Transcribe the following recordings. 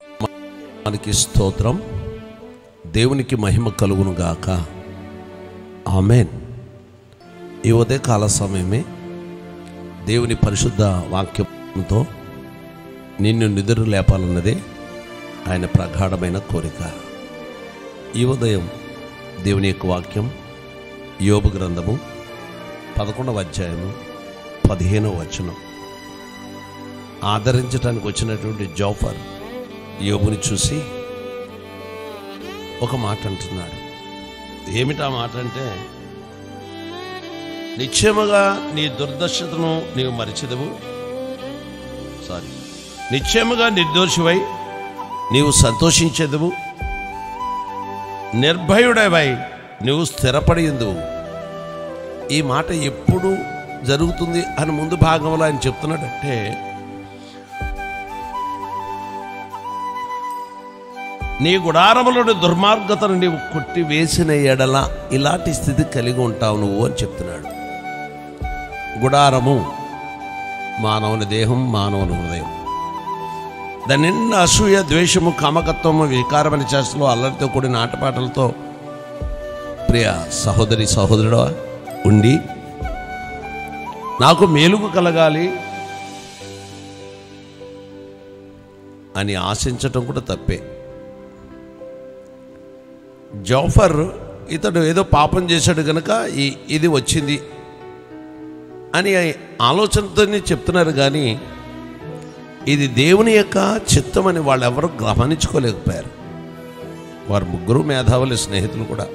మనకి స్తోత్రం దేవునికి మహిమ కలుగును గాక ఆమెన్ ఈ ఉదయకాల సమయమే దేవుని పరిశుద్ధ వాక్యంతో నిన్ను నిద్ర లేపాలన్నదే ఆయన ప్రగాఢమైన కోరిక ఈ ఉదయం దేవుని యొక్క వాక్యం యోబు గ్రంథము పదకొండవ అధ్యాయము పదిహేనవ వచనం ఆదరించడానికి వచ్చినటువంటి జోఫర్ యోబుని చూసి ఒక మాట అంటున్నాడు ఏమిటా మాట అంటే నిశ్చయముగా నీ దుర్దర్శతను నీవు మరిచెదవు సారీ నిశ్చయముగా నిర్దోషివై నీవు సంతోషించేదవు నిర్భయుడవై నువ్వు స్థిరపడి ఉందువు ఈ మాట ఎప్పుడు జరుగుతుంది అని ముందు భాగంలో ఆయన చెప్తున్నాడంటే నీ గుడారములోని దుర్మార్గతను నీవు కొట్టి వేసిన ఎడల ఇలాంటి స్థితి కలిగి ఉంటావు నువ్వు అని చెప్తున్నాడు గుడారము మానవుని దేహం మానవుని హృదయం దాని నిండా అసూయ ద్వేషము కామకత్వము వికారమైన చేష్టలు అల్లరితో కూడిన ఆటపాటలతో ప్రియ సహోదరి సహోదరుడు ఉండి నాకు మేలుకు కలగాలి అని ఆశించటం కూడా తప్పే జోఫర్ ఇతడు ఏదో పాపం చేశాడు కనుక ఈ ఇది వచ్చింది అని ఆలోచనతోనే చెప్తున్నారు కానీ ఇది దేవుని యొక్క చిత్తం అని వాళ్ళు ఎవరు గమనించుకోలేకపోయారు వారు ముగ్గురు మేధావులు స్నేహితులు కూడా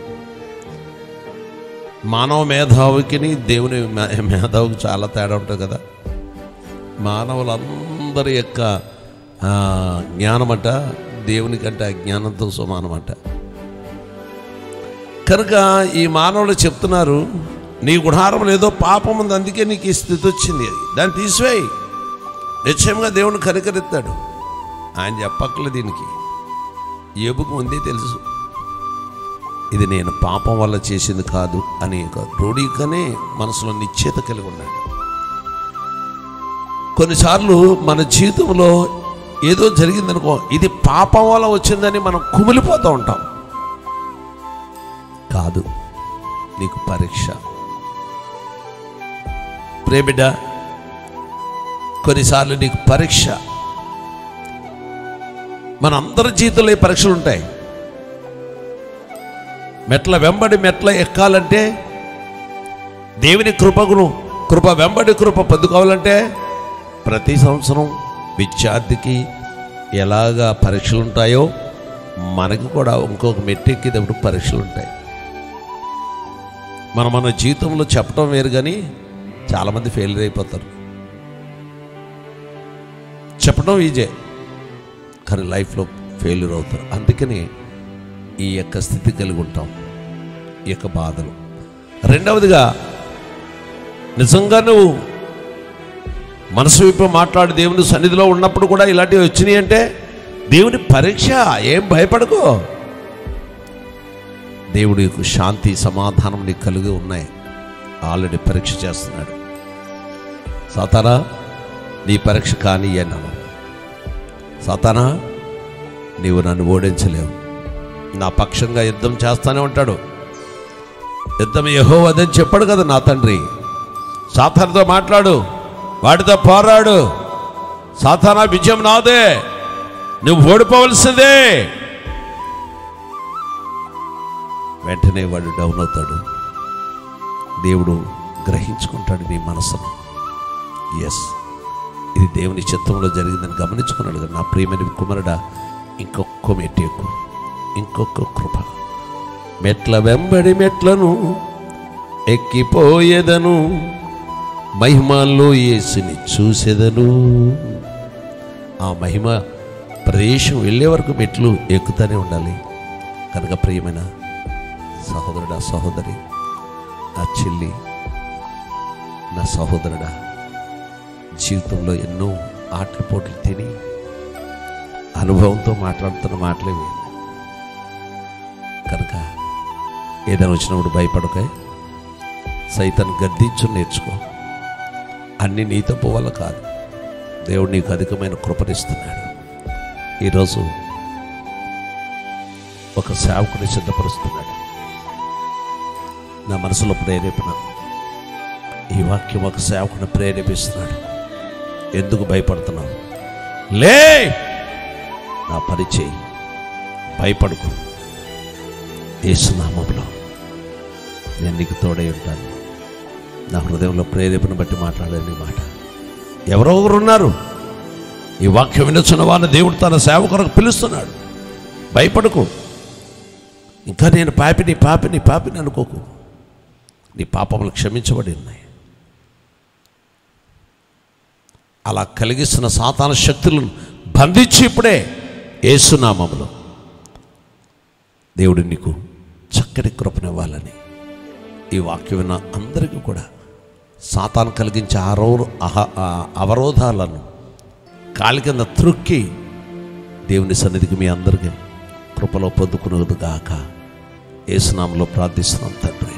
మానవ మేధావికి దేవుని మే- మేధావికి చాలా తేడా ఉంటుంది కదా మానవులందరి యొక్క ఆ, జ్ఞానమట దేవుని కంటే అజ్ఞానంతో సమానమట కనుక ఈ మానవులు చెప్తున్నారు నీ గుడారంలో ఏదో పాపం ఉంది అందుకే నీకు ఈ స్థితి వచ్చింది దాన్ని తీసివేయి నిశ్చయంగా దేవుని కనికరిస్తాడు ఆయన చెప్పక్కలే దీనికి ఏబుకు ముందే తెలుసు ఇది నేను పాపం వల్ల చేసింది కాదు అని ఒక రూఢీకనే మనసులో నిశ్చేత కలిగి ఉన్నాడు కొన్నిసార్లు మన జీవితంలో ఏదో జరిగిందనుకో ఇది పాపం వల్ల వచ్చిందని మనం కుమిలిపోతూ ఉంటాం కాదు నీకు పరీక్ష ప్రేమిడ కొన్నిసార్లు నీకు పరీక్ష మన అందరి జీవితంలో ఈ పరీక్షలు ఉంటాయి మెట్ల వెంబడి మెట్ల ఎక్కాలంటే దేవుని కృపగును కృప వెంబడి కృప పొందుకోవాలంటే ప్రతి సంవత్సరం విద్యార్థికి ఎలాగా పరీక్షలు ఉంటాయో మనకి కూడా ఇంకొక మెట్టెక్కేటప్పుడు పరీక్షలు ఉంటాయి మనం మన జీవితంలో చెప్పడం వేరు కానీ చాలామంది ఫెయిల్యూర్ అయిపోతారు చెప్పడం ఈజే కానీ లైఫ్లో ఫెయిల్యూర్ అవుతారు అందుకని ఈ యొక్క స్థితి కలిగి ఉంటాం ఈ యొక్క బాధలు రెండవదిగా నిజంగా నువ్వు మనసు విప్పి మాట్లాడి దేవుని సన్నిధిలో ఉన్నప్పుడు కూడా ఇలాంటివి వచ్చినాయి అంటే దేవుని పరీక్ష ఏం భయపడకో దేవుడి యొక్క శాంతి సమాధానం నీకు కలిగి ఉన్నాయి ఆల్రెడీ పరీక్ష చేస్తున్నాడు సాతానా నీ పరీక్ష కానీ అన్నాను సాతానా నీవు నన్ను ఓడించలేవు నా పక్షంగా యుద్ధం చేస్తానే ఉంటాడు యుద్ధం యహో అదని చెప్పాడు కదా నా తండ్రి సాతానుతో మాట్లాడు వాడితో పోరాడు సాతానా విజయం నాదే నువ్వు ఓడిపోవలసిందే వెంటనే వాడు డౌన్ అవుతాడు దేవుడు గ్రహించుకుంటాడు నీ మనసును ఎస్ ఇది దేవుని చిత్తంలో జరిగిందని గమనించుకున్నాడు కదా నా ప్రియమైన కుమారుడా ఇంకొక మెట్టు ఎక్కువ ఇంకొక కృప మెట్ల వెంబడి మెట్లను ఎక్కిపోయేదను మహిమాల్లో యేసుని చూసేదను ఆ మహిమ ప్రదేశం వెళ్ళే వరకు మెట్లు ఎక్కుతూనే ఉండాలి కనుక ప్రియమైన సహోదరుడా సహోదరి నా చెల్లి నా సహోదరుడా జీవితంలో ఎన్నో ఆటల పోటీలు తిని అనుభవంతో మాట్లాడుతున్న మాటలేవి కనుక ఏదైనా వచ్చినప్పుడు భయపడకే సైతాన్ని గద్దించు నేర్చుకో అన్ని నీ తప్పు వల్ల కాదు దేవుడు నీకు అధికమైన కృపనిస్తున్నాడు ఈరోజు ఒక సేవకుని సిద్ధపరుస్తున్నాడు నా మనసులో ప్రేరేపణ ఈ వాక్యం ఒక సేవకుని ప్రేరేపిస్తున్నాడు ఎందుకు భయపడుతున్నావు లే నా పని చేయి భయపడుకు ఏసునామంలో నేను నీకు తోడై ఉంటాను నా హృదయంలో ప్రేరేపణ బట్టి మాట్లాడేది మాట ఎవరో ఒకరు ఉన్నారు ఈ వాక్యం వినొచ్చిన వారిని దేవుడు తన సేవకులకు పిలుస్తున్నాడు భయపడకు ఇంకా నేను పాపిని పాపిని పాపిని అనుకోకు నీ పాపములు క్షమించబడి ఉన్నాయి అలా కలిగిస్తున్న సాతాన శక్తులను బంధించి ఇప్పుడే ఏసునామములో దేవుడు నీకు చక్కటి కృపనివ్వాలని ఈ వాక్యం విన్న అందరికీ కూడా సాతాను కలిగించే ఆరో అహ ఆ అవరోధాలను కాలి కింద త్రుక్కి దేవుని సన్నిధికి మీ అందరికీ కృపలో పొందుకున్నది గాక ఏసునామలో ప్రార్థిస్తున్నాం తండ్రి